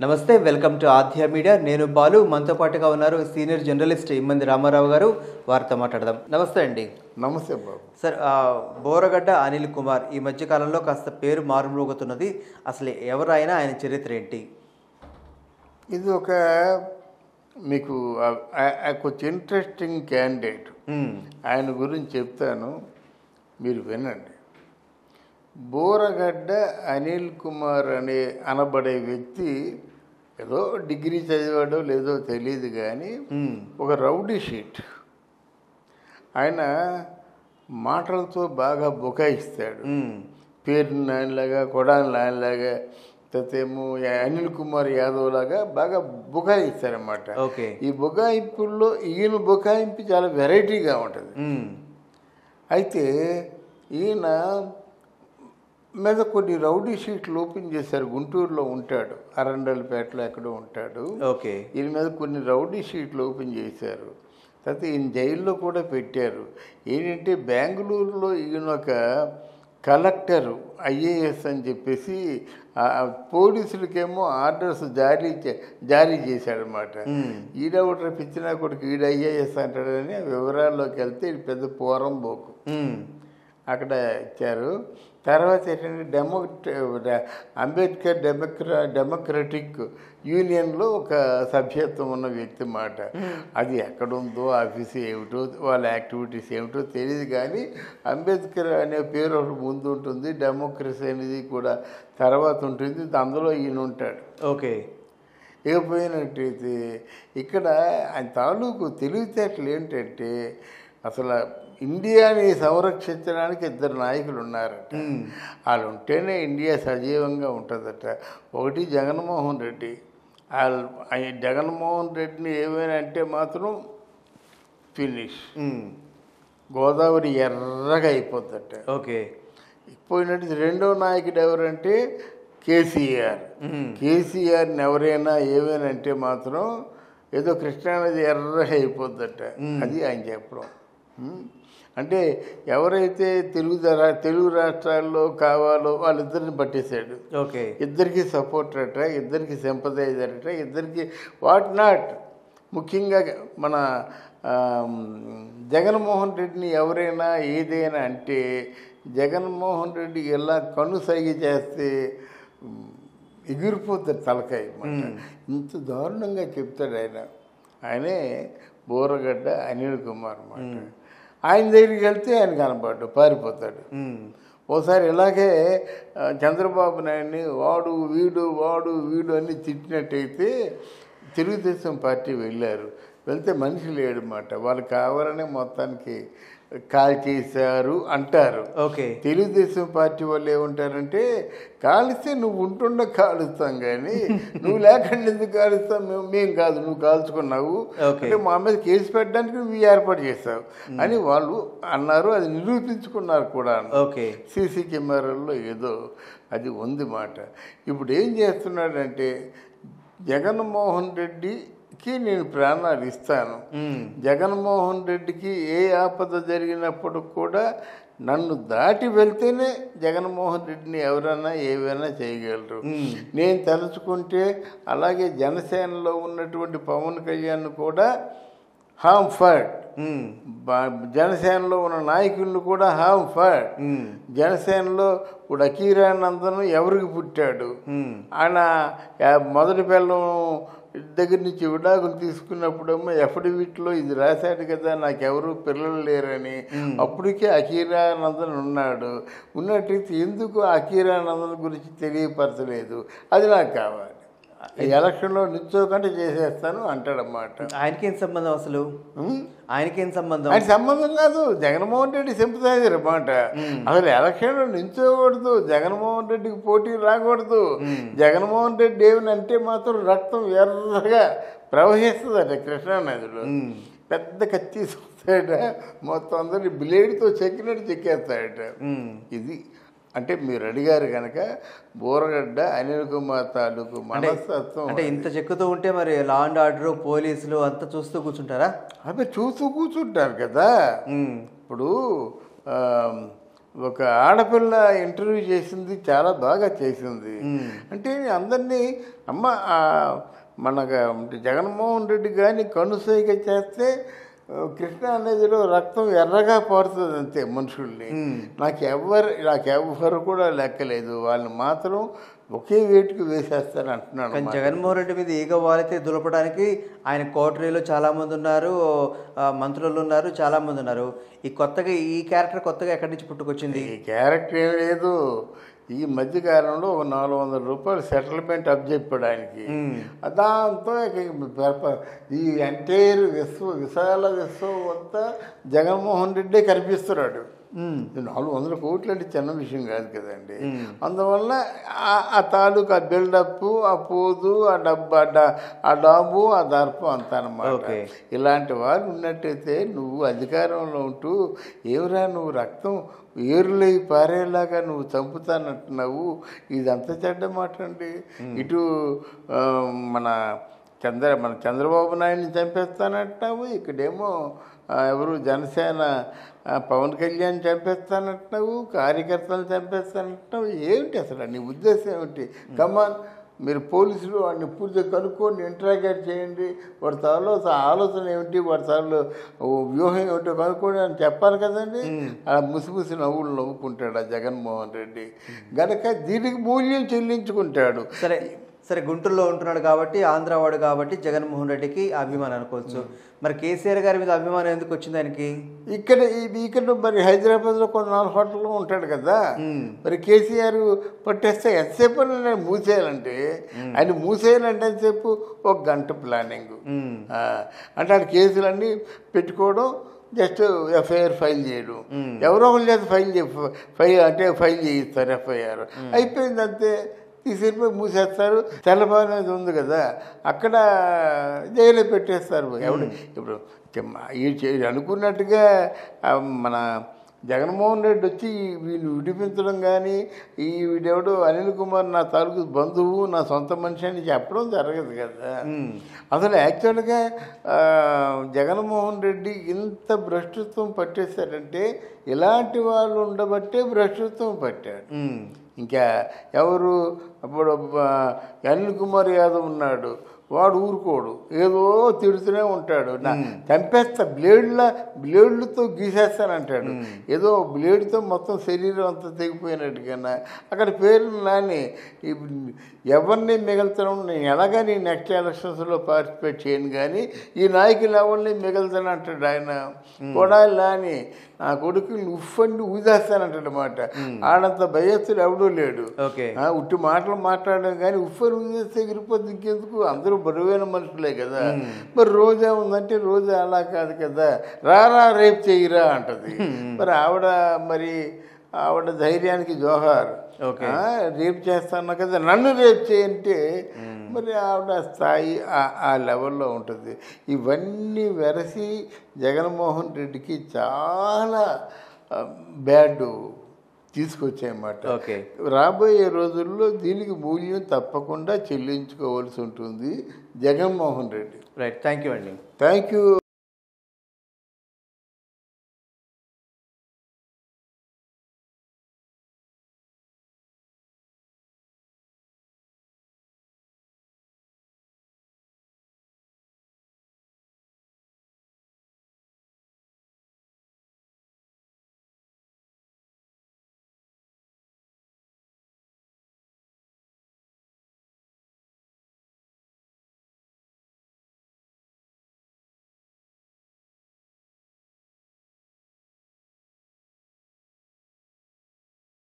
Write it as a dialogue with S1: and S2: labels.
S1: నమస్తే welcome to ఆధ్య media నేను బాలు మనతో పాటుగా ఉన్నారు సీనియర్ జర్నలిస్ట్ ఇమ్మంది రామారావు గారు వారితో మాట్లాడదాం నమస్తే అండి
S2: నమస్తే బాబు
S1: సార్ ఆ, బోరగడ్డ అనిల్ కుమార్ ఈ మధ్య కాలంలో కాస్త పేరు మారుమోగుతున్నది అసలు ఎవరైనా ఆయన చరిత్ర ఏంటి
S2: ఇది ఒక మీకు ఆ- ఆ- ఆ కొంచెం ఇంట్రెస్టింగ్ క్యాండిడేట్
S1: మ్మ్.
S2: ఆయన గురించి చెప్తాను మీరు వినండి బోరగడ్డ అనిల్ కుమార్ అనే అనబడే వ్యక్తి ఏదో డిగ్రీ చదివాడో లేదో తెలియదు కానీ
S1: మ్మ్.
S2: ఒక రౌడీ షీట్ ఆయన మాటలతో బాగా బుకాయిస్తాడు
S1: మ్మ్.
S2: పేరు నాయనలాగా కొడాలి నాయనలాగా తర్వాత ఏమో అనిల్ కుమార్ యాదవ్ లాగా బాగా బుకాయిస్తారన్నమాట
S1: ఓకే
S2: ఈ బుకాయింపుల్లో ఈయన బుకాయింపు చాలా వెరైటీగా ఉంటుంది
S1: మ్మ్.
S2: అయితే ఈయన మీద కొన్ని రౌడీ షీట్లు ఓపెన్ చేశారు గుంటూరులో ఉంటాడు అరండలపేటలో ఎక్కడో ఉంటాడు
S1: ఓకే
S2: ఈయన మీద కొన్ని రౌడీ షీట్లు ఓపెన్ చేశారు తర్వాత ఈయన జైల్లో కూడా పెట్టారు ఏంటంటే బెంగళూరులో ఈయన ఒక కలెక్టర్ ఐఏఎస్ అని చెప్పేసి ఆ పోలీసులకేమో ఆర్డర్స్ జారీ చే- జారీ చేశాడనమాట
S1: మ్మ్.
S2: ఈడ ఒకటి పిచ్చినా కొడుకు ఈడ ఐఏఎస్ అంటాడని ఆ వివరాల్లోకి వెళ్తే ఇది పెద్ద పోరం పోకు
S1: మ్మ్.
S2: అక్కడ ఇచ్చారు తర్వాత ఏంటంటే డెమో అంబేద్కర్ డెమోక్రా డెమోక్రటిక్ యూనియన్లో ఒక సభ్యత్వం ఉన్న వ్యక్తి మాట అది ఎక్కడుందో ఆఫీస్ ఏమిటో వాళ్ళ యాక్టివిటీస్ ఏమిటో తెలియదు కానీ అంబేద్కర్ అనే పేరు ఒకటి ముందు ఉంటుంది డెమోక్రసీ అనేది కూడా తర్వాత ఉంటుంది అందులో ఈయన ఉంటాడు
S1: ఓకే
S2: ఇకపోయినట్టయితే ఇక్కడ ఆయన తాలూకు తెలివితేటలు ఏంటంటే అసలు ఇండియాని సంరక్షించడానికి ఇద్దరు నాయకులు ఉన్నారట
S1: మ్మ్.
S2: వాళ్ళు ఉంటేనే ఇండియా సజీవంగా ఉంటుందట ఒకటి జగన్మోహన్ రెడ్డి వాళ్ళు ఆయన జగన్మోహన్ రెడ్డిని ఏమైనా అంటే మాత్రం ఫినిష్
S1: మ్మ్.
S2: గోదావరి ఎర్రగా అయిపోద్దట
S1: ఓకే
S2: పోయినట్టు రెండో నాయకుడు ఎవరంటే కేసీఆర్
S1: మ్మ్.
S2: కేసీఆర్ని ఎవరైనా ఏమైనా అంటే మాత్రం ఏదో కృష్ణానది ఎర్రగా అయిపోద్దట అది ఆయన చెప్పడం ఉమ్. అంటే ఎవరైతే తెలుగు రా- తెలుగు రాష్ట్రాల్లో కావాలో వాళ్ళిద్దరిని పట్టేశాడు
S1: ఓకే
S2: ఇద్దరికి సపోర్ట్ అట ఇద్దరికి సింపదైజర్ అట ఇద్దరికి వాట్ నాట్ ముఖ్యంగా మన ఆమ్, జగన్మోహన్ రెడ్డిని ఎవరైనా ఏదైనా అంటే జగన్మోహన్ రెడ్డి ఎలా కన్ను సైగ చేస్తే ఉమ్, ఎగిరిపోతాడు తలకాయ అన్నమాట. ఇంత దారుణంగా చెప్తాడు ఆయన ఆయనే బోరగడ్డ అనిల్ కుమార్ అన్నమాట ఆయన దగ్గరికి వెళ్తే ఆయన కనపడ్డు పారిపోతాడు
S1: మ్మ్.
S2: ఓసారి ఇలాగే ఆ, చంద్రబాబు నాయుడిని వాడు వీడు వాడు వీడు అని తిట్టినట్టయితే తెలుగుదేశం పార్టీ వెళ్ళారు వెళ్తే మనిషి లేడన్నమాట వాళ్ళు కావాలనే మొత్తానికి కాల్ చేశారు అంటారు
S1: ఓకే
S2: తెలుగుదేశం పార్టీ వాళ్ళు ఏమంటారంటే కాలిస్తే నువ్వు ఉంటుండ కాలుస్తాం కానీ నువ్వు లేకుండా ఎందుకు కాలుస్తాం మేము మేము కాదు నువ్వు కాల్చుకున్నావు
S1: Okay.
S2: అంటే మా మీద కేసు పెట్టడానికి నువ్వు ఏర్పాటు చేస్తావు అని వాళ్ళు అన్నారు అది నిరూపించుకున్నారు కూడా
S1: ఓకే
S2: సీసీ కెమెరాల్లో ఏదో అది ఉంది మాట ఇప్పుడు ఏం చేస్తున్నాడంటే జగన్మోహన్ రెడ్డికి నేను ప్రాణాలు ఇస్తాను
S1: మ్మ్.
S2: జగన్మోహన్ రెడ్డికి ఏ ఆపద జరిగినప్పుడు కూడా నన్ను దాటి వెళ్తేనే జగన్మోహన్ రెడ్డిని ఎవరైనా ఏవైనా చేయగలరు
S1: మ్మ్.
S2: నేను తలుచుకుంటే అలాగే జనసేనలో ఉన్నటువంటి పవన్ కళ్యాణ్ కూడా హాంఫర్డ్
S1: మ్మ్.
S2: జనసేనలో ఉన్న నాయకులను కూడా హాంఫర్డ్
S1: మ్మ్.
S2: జనసేనలో ఇప్పుడు అకీరానందన్ ఎవరికి పుట్టాడు
S1: మ్మ్.
S2: ఆయన ఆ, మొదటి పిల్లం దగ్గర నుంచి విడాకులు తీసుకున్నప్పుడేమో ఎఫిడవిట్లో ఇది రాశాడు కదా నాకెవరు పిల్లలు లేరని అప్పటికే అకీరానందన్ ఉన్నాడు ఉన్నట్టయితే ఎందుకు అకీరానందన్ గురించి తెలియపరచలేదు అది నాకు కావాలి ఈ ఎలక్షన్లో నిల్చోకుండా చేసేస్తాను అంటాడన్నమాట
S1: ఆయనకేం సంబంధం అసలు
S2: ఉం?
S1: ఆయనకేం సంబంధం
S2: ఆయన సంబంధం కాదు జగన్మోహన్ రెడ్డి సింపథైజర్ అన్నమాట అసలు ఎలక్షన్లో నించోకూడదు జగన్మోహన్ రెడ్డికి పోటీ రాకూడదు జగన్మోహన్ రెడ్డి ఏమని అంటే మాత్రం రక్తం ఎర్రగా ప్రవహిస్తుందట కృష్ణానదిలో
S1: మ్మ్.
S2: పెద్ద కత్తి తీసుకొస్తాడట మొత్తం అందరినీ బ్లేడ్తో చెక్కినట్టు చెక్కేస్తాడట
S1: మ్మ్.
S2: ఇది అంటే మీరు అడిగారు కనుక బోరగడ్డ అనిల్ కుమార్ తాలూకు మనస్తత్వం
S1: అంటే ఇంత చెక్కుతూ ఉంటే మరి లా అండ్ ఆర్డర్ పోలీసులు అంతా చూస్తూ కూర్చుంటారా
S2: అవి చూస్తూ కూర్చుంటారు కదా
S1: మ్మ్.
S2: ఇప్పుడు ఆ, ఒక ఆడపిల్ల ఇంటర్వ్యూ చేసింది చాలా బాగా చేసింది అంటే అందరినీ అమ్మ ఆ, మన జగన్మోహన్ రెడ్డి కానీ కనుసైగ చేస్తే ఆ, కృష్ణా నదిలో రక్తం ఎర్రగా పారుతుంది అంతే మనుషుల్ని నాకు ఎవరు నాకు ఎవ్వరు కూడా లెక్కలేదు వాళ్ళని మాత్రం ఒకే వేటుకు వేసేస్తారు అంటున్నాను
S1: కానీ జగన్మోహన్ రెడ్డి మీద ఈగ వాలితే దులపడానికి ఆయన కోటరీలో చాలా మంది ఉన్నారు ఆ, మంత్రులు ఉన్నారు చాలా మంది ఉన్నారు ఈ కొత్తగా ఈ క్యారెక్టర్ కొత్తగా ఎక్కడి నుంచి పుట్టుకొచ్చింది
S2: ఈ క్యారెక్టర్ ఏం లేదు ఈ మధ్యకాలంలో ఒక నాలుగు వందల రూపాయలు సెటిల్మెంట్ అప్ చెప్పాడు ఆయనకి దాంతో ఇక పెరప- ఈ ఎంటైర్ విశ్వ విశాల విశ్వం అంతా జగన్మోహన్ రెడ్డే కనిపిస్తున్నాడు
S1: మ్మ్.
S2: ఇది నాలుగు వందల కోట్లు అంటే చిన్న విషయం కాదు కదండి అందువల్ల ఆ- ఆ తాలూకు ఆ బిల్డప్ ఆ పోదు ఆ డబ్బు ఆ డా- ఆ డాబు ఆ దర్పం అంతా అనమాట
S1: ఓకే.
S2: ఇలాంటి వారు ఉన్నట్టయితే నువ్వు అధికారంలో ఉంటూ ఏమిరా నువ్వు రక్తం ఏరులై పారేలాగా నువ్వు చంపుతానంటున్నావు ఇదంతా చెడ్డ మాట అండి ఇటు ఆ, మన చంద్ర మన చంద్రబాబు నాయుడిని చంపేస్తానంటున్నావు ఇక్కడేమో ఆ, ఎవరు జనసేన ఆ, పవన్ కళ్యాణ్ చంపేస్తానంటున్నావు కార్యకర్తలను చంపేస్తానంటున్నావు ఏమిటి అసలు నీ ఉద్దేశం ఏమిటి కమాన్ మీరు పోలీసులు వాడిని పూర్తిగా కనుక్కొని ఇంటరాగేట్ చేయండి వాడి తాలో ఆలోచన ఏమిటి వాడి తాలో వ్యూహం ఏమిటో కనుక్కోండి అని చెప్పాలి కదండి ఆ ముసిముసి నవ్వులు నవ్వుకుంటాడు ఆ జగన్మోహన్ రెడ్డి గనక దీనికి మూల్యం చెల్లించుకుంటాడు
S1: సరే సరే గుంటూరులో ఉంటున్నాడు కాబట్టి ఆంధ్రావాడు కాబట్టి జగన్మోహన్ రెడ్డికి అభిమానం అనుకోవచ్చు మరి కేసీఆర్ గారి మీద అభిమానం ఎందుకు వచ్చింది ఆయనకి
S2: ఇక్కడ ఈ- ఇక్కడ మరి హైదరాబాద్లో కొన్నాళ్ళు హోటల్లో ఉంటాడు కదా మరి కేసీఆర్ పట్టేస్తే ఎంతసేపు నేను మూసేయాలంటే ఆయన మూసేయాలంటే ఎంతసేపు ఒక గంట ప్లానింగ్
S1: మ్మ్.
S2: అంటే ఆడ కేసులన్నీ పెట్టుకోవడం జస్ట్ ఎఫ్ఐఆర్ ఫైల్ చేయడం ఎవరో ఒకరు చేత ఫైల్ చే ఫైల్ అంటే ఫైల్ చేయిస్తారు ఎఫ్ఐఆర్ అయిపోయింది అంతే తీసుకెళ్ళిపోయి మూసేస్తారు తెల్లబాటు అనేది ఉంది కదా అక్కడ జైల్లో పెట్టేస్తారు ఎవడు ఇప్పుడు చెమ్మ- ఈ చే- అనుకున్నట్టుగా ఆ, మన జగన్మోహన్ రెడ్డి వచ్చి వీళ్ళు విడిపించడం కానీ ఈ వీడెవడు అనిల్ కుమార్ నా తాలూకు బంధువు నా సొంత మనిషి అని చెప్పడం జరగదు కదా అసలు యాక్చువల్గా ఆ, జగన్మోహన్ రెడ్డి ఇంత భ్రష్టత్వం పట్టేశారంటే ఇలాంటి వాళ్ళు ఉండబట్టే భ్రష్టత్వం పట్టాడు
S1: మ్మ్.
S2: ఇంకా ఎవరు అప్పుడు ఆ, అనిల్ కుమార్ యాదవ్ ఉన్నాడు వాడు ఊరుకోడు ఏదో తిడుతూనే ఉంటాడు నా చంపేస్తా బ్లేడ్ల బ్లేడ్లతో గీసేస్తానంటాడు ఏదో బ్లేడ్తో మొత్తం శరీరం అంతా తెగిపోయినట్టు కన్నా అక్కడ పేరు నాని ఈ ఎవరిని మిగలుతాను నేను ఎలాగా నీ నెక్స్ట్ ఎలక్షన్స్లో పార్టిసిపేట్ చేయను కానీ ఈ నాయకులు ఎవరిని మిగలుతాను అంటాడు ఆయన కొడాలి నాని నా కొడుకు ఉఫ్ఫండి ఊదేస్తానంటాడనమాట ఆడంత భయస్తుడు ఎవడూ లేడు
S1: ఓకే
S2: ఆ, ఉట్టి మాటలు మాట్లాడడం కానీ ఉఫ్ఫరు ఊదేస్తే ఎగిరిపోతే ఇంకెందుకు అందరూ బరువైన మనుషులే కదా మరి రోజా ఉందంటే రోజా అలా కాదు కదా రారా రేపు చెయ్యిరా అంటది మరి ఆవిడ మరి ఆవిడ ధైర్యానికి జోహార్
S1: ఓకే.
S2: ఆ, రేపు చేస్తాను కదా నన్ను రేపు చేయంటే మరి ఆవిడ స్థాయి ఆ- ఆ లెవెల్లో ఉంటుంది ఇవన్నీ వెరసి జగన్మోహన్ రెడ్డికి చాలా బ్యాడ్ తీసుకొచ్చాయన్నమాట
S1: ఓకే
S2: రాబోయే రోజుల్లో దీనికి మూల్యం తప్పకుండా చెల్లించుకోవాల్సి ఉంటుంది Jaganmohan Reddy
S1: right thank you అండి
S2: థ్యాంక్ యూ